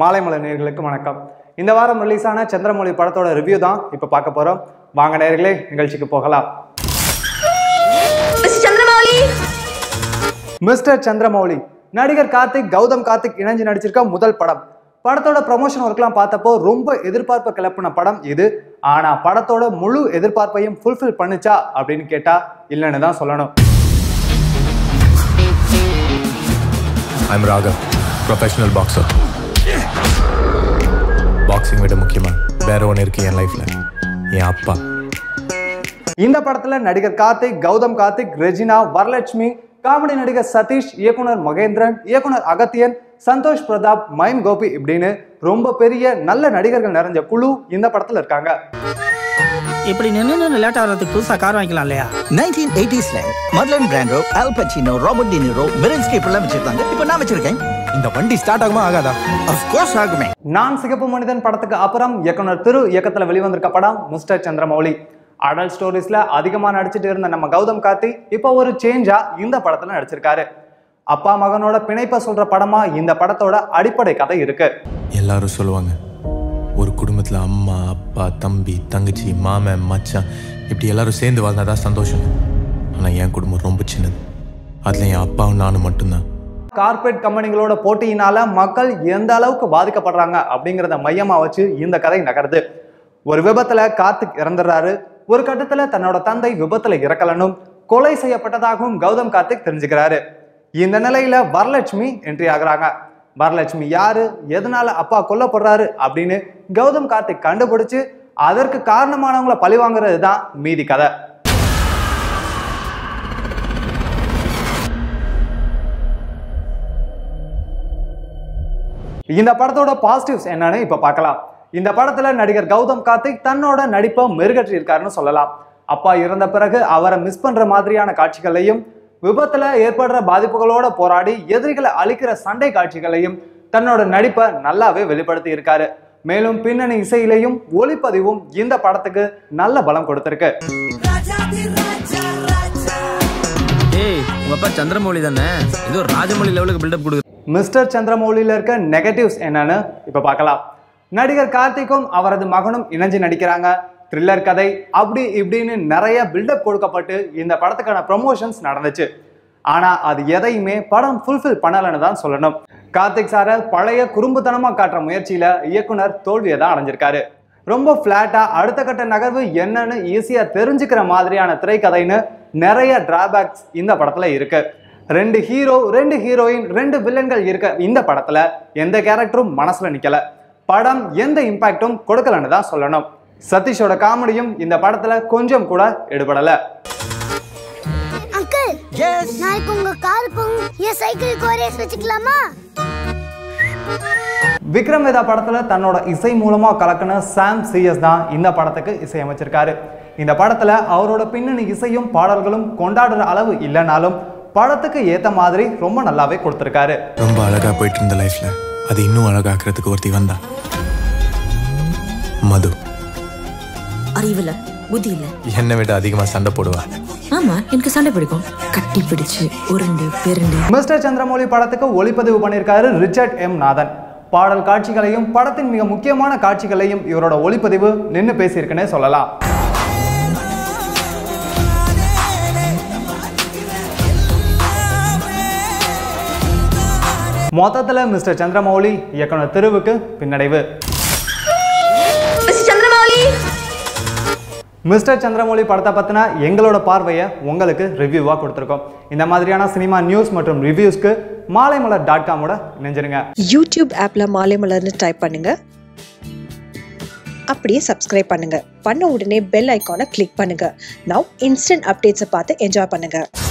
மாலைமலர் நேர்களுக்கு வணக்கம் இந்த வாரம் ரிலீஸ் ஆன சந்திரமௌழி படத்தோட ரிவ்யூ தான் இப்போ பார்க்க போறோம் வாங்க நேர்களே நிகழ்ச்சிக்கு போகலாம் மிஸ்டர் சந்திரமௌலி மிஸ்டர் சந்திரமௌலி நடிகர் கார்த்திக் கௌதம் கார்த்திக் இணைஞ்சு நடிச்சிருக்க முதல் படம் படத்தோட ப்ரமோஷன் ஒர்க்லாம் பார்த்தப்போ ரொம்ப எதிர்பார்ப்பு கிளப்பின படம் இது ஆனா படத்தோட முழு எதிர்பார்ப்பையும் ஃபுல்ஃபில் பண்ணுச்சா அப்படின்னு கேட்டா இல்லைன்னு தான் சொல்லணும் I'm Raghav professional boxer boxing விட முக்கியமா வேற ஒன்று இருக்கு என் லைஃப்ல என் அப்பா இந்த படத்துல நடிகர் கார்த்திக் கௌதம் கார்த்திக் ரெஜினா வரலட்சுமி காமெடி நடிகர் சதீஷ் இயக்குனர் மகேந்திரன் இயக்குனர் அகத்தியன் சந்தோஷ் பிரதாப் மைம் கோபி இப்படின்னு ரொம்ப பெரிய நல்ல நடிகர்கள் நிறைஞ்ச குழு இந்த படத்துல இருக்காங்க இப்படி நின்று நின்று லேட் ஆகிறதுக்கு புதுசா கார் வாங்கிக்கலாம் இல்லையா 1980ஸ்ல Marlon Brando Al Pacino Robert De Niro மிரன்ஸ்கி இப்பெல்லாம் வச்சிருக்காங்க இப்போ நான் வச்சிருக்கேன் இந்த வண்டி ஸ்டார்ட் ஆகுமா ஆகாதா ஆஃப் கோர்ஸ் ஆகுமே நான் சிகப்பு மனிதன் படத்துக்கு அப்புறம் இயக்குனர் திரு இயக்கத்துல வெளிவந்திருக்க படம் மிஸ்டர் சந்திரமௌலி அடல்ட் ஸ்டோரிஸ்ல அதிகமா நடிச்சிட்டு இருந்த நம்ம கௌதம் கார்த்திக் இப்போ ஒரு சேஞ்சா இந்த படத்துல நடிச்சிருக்காரு அப்பா மகனோட பிணைப்பை சொல்ற படமா இந்த படத்தோட அடிப்படை கதை இருக்கு எல்லாரும் சொல்லுவாங்க ஒரு குடும்பத்துல அம்மா அப்பா தம்பி தங்கச்சி மாமன் மச்சான் இப்படி எல்லாரும் சேர்ந்து வாழ்ந்தாதான் சந்தோஷம் ஆனா என் குடும்பம் ரொம்ப சின்னது அதுல என் அப்பாவும் நானும் மட்டும்தான் கார்ப்பரேட் கம்பெனிகளோட போட்டியினால மக்கள் எந்த அளவுக்கு பாதிக்கப்படுறாங்க அப்படிங்கிறத மையமா வச்சு இந்த கதை நகருது ஒரு விபத்துல கார்த்திக் இறந்துடுறாரு ஒரு கட்டத்துல தன்னோட தந்தை விபத்துல இறக்கலனும் கொலை செய்யப்பட்டதாகவும் கௌதம் கார்த்திக் தெரிஞ்சுக்கிறாரு இந்த நிலையில வரலட்சுமி என்ட்ரி ஆகுறாங்க வரலட்சுமி யாரு எதனால அப்பா கொல்லப்படுறாரு அப்படின்னு கௌதம் கார்த்திக் கண்டுபிடிச்சு அதற்கு காரணமானவங்கள பழி வாங்குறது தான் மீதி கதை இந்த படத்தோட பாசிட்டிவ்ஸ் என்னன்னு இப்ப பார்க்கலாம் இந்த படத்துல நடிகர் கௌதம் கார்த்திக் தன்னோட நடிப்பை மெருகற்றி இருக்காருன்னு சொல்லலாம் அப்பா இறந்த பிறகு அவரை மிஸ் பண்ற மாதிரியான காட்சிகளையும் விபத்துல ஏற்படுற பாதிப்புகளோட போராடி எதிரிகளை அழிக்கிற சண்டை காட்சிகளையும் தன்னோட நடிப்பை நல்லாவே வெளிப்படுத்தி இருக்காரு மேலும் பின்னணி இசையிலையும் ஒளிப்பதிவும் இந்த படத்துக்கு நல்ல பலம் கொடுத்திருக்கு ஏய் உங்க அப்பா சந்திரமௌலி தானே ஏதோ ராஜமௌலி லெவலுக்கு பில்டப் கொடுக்குது மிஸ்டர் சந்திரமௌலியில இருக்க நெகட்டிவ்ஸ் என்னன்னு இப்ப பார்க்கலாம் நடிகர் கார்த்திக்கும் அவரது மகனும் இணைஞ்சு நடிக்கிறாங்க த்ரில்லர் கதை அப்படி இப்படின்னு நிறைய பில்டப் கொடுக்கப்பட்டு இந்த படத்துக்கான ப்ரொமோஷன்ஸ் நடந்துச்சு ஆனா அது எதையுமே படம் ஃபுல்ஃபில் பண்ணலைன்னு தான் சொல்லணும் கார்த்திக் சாரை பழைய குறும்புத்தனமா காட்டுற முயற்சியில இயக்குனர் தோல்வியை தான் அடைஞ்சிருக்காரு ரொம்ப ஃபிளாட்டா அடுத்த கட்ட நகர்வு என்னன்னு ஈஸியா தெரிஞ்சுக்கிற மாதிரியான திரைக்கதைன்னு நிறைய டிராபேக்ஸ் இந்த படத்துல இருக்கு ரெண்டு ஹீரோ ரெண்டு ஹீரோயின் ரெண்டு வில்லன்கள் இருக்க இந்த படத்துல எந்த கேரக்டரும் மனசுல நிக்கல படம் எந்த இம்பாக்டும் கொடுக்கலன்னு தான் சொல்லணும் சதீஷோட காமெடியும் இந்த படத்துல கொஞ்சம் கூட எடுபடல அங்கிள் எஸ் நாளைக்கு உங்க காருக்கும் என் சைக்கிளுக்கு ஒரே வச்சுக்கலாமா விக்ரம் வேதா படத்துல தன்னோட இசை மூலமா கலக்கின சாம் சிஎஸ் தான் இந்த படத்துக்கு இசையமைச்சிருக்காரு இந்த படத்துல அவரோட பின்னணி இசையும் பாடல்களும் கொண்டாடுற அளவு இல்லைனாலும் படத்துக்கு ஏத்த மாதிரி ரொம்ப நல்லாவே கொடுத்திருக்காரு ரொம்ப அழகா போயிட்டு இருந்த லைஃப்ல அது இன்னும் அழகாக்குறதுக்கு ஒருத்தி வந்தா மது அறிவில்ல புத்தி இல்ல என்னை விட அதிகமா சண்டை போடுவா ஆமா எனக்கு சண்டை பிடிக்கும் கட்டி பிடிச்சு உருண்டு பெருண்டு மிஸ்டர் சந்திரமௌலி படத்துக்கு ஒளிப்பதிவு பண்ணியிருக்காரு ரிச்சர்ட் எம் நாதன் பாடல் காட்சிகளையும் படத்தின் மிக முக்கியமான காட்சிகளையும் இவரோட ஒளிப்பதிவு நின்று பேசியிருக்குன்னே சொல்லலாம் மொத்தத்தில் மிஸ்டர் சந்திரமௌலி இயக்குனர் திருவுக்கு பின்னடைவு மிஸ்டர் சந்திரமௌலி மிஸ்டர் சந்திரமௌலி படத்தை பற்றின எங்களோட பார்வையை உங்களுக்கு ரிவ்யூவாக கொடுத்துருக்கோம் இந்த மாதிரியான சினிமா நியூஸ் மற்றும் ரிவ்யூஸ்க்கு மாலைமலர் டாட் காமோட இணைஞ்சிருங்க யூடியூப் ஆப்ல மாலை மலர்னு டைப் பண்ணுங்க அப்படியே சப்ஸ்கிரைப் பண்ணுங்க பண்ண உடனே பெல் ஐக்கானை கிளிக் பண்ணுங்க நவ் இன்ஸ்டன்ட் அப்டேட்ஸை பார்த்து என்ஜாய் பண்ணுங்க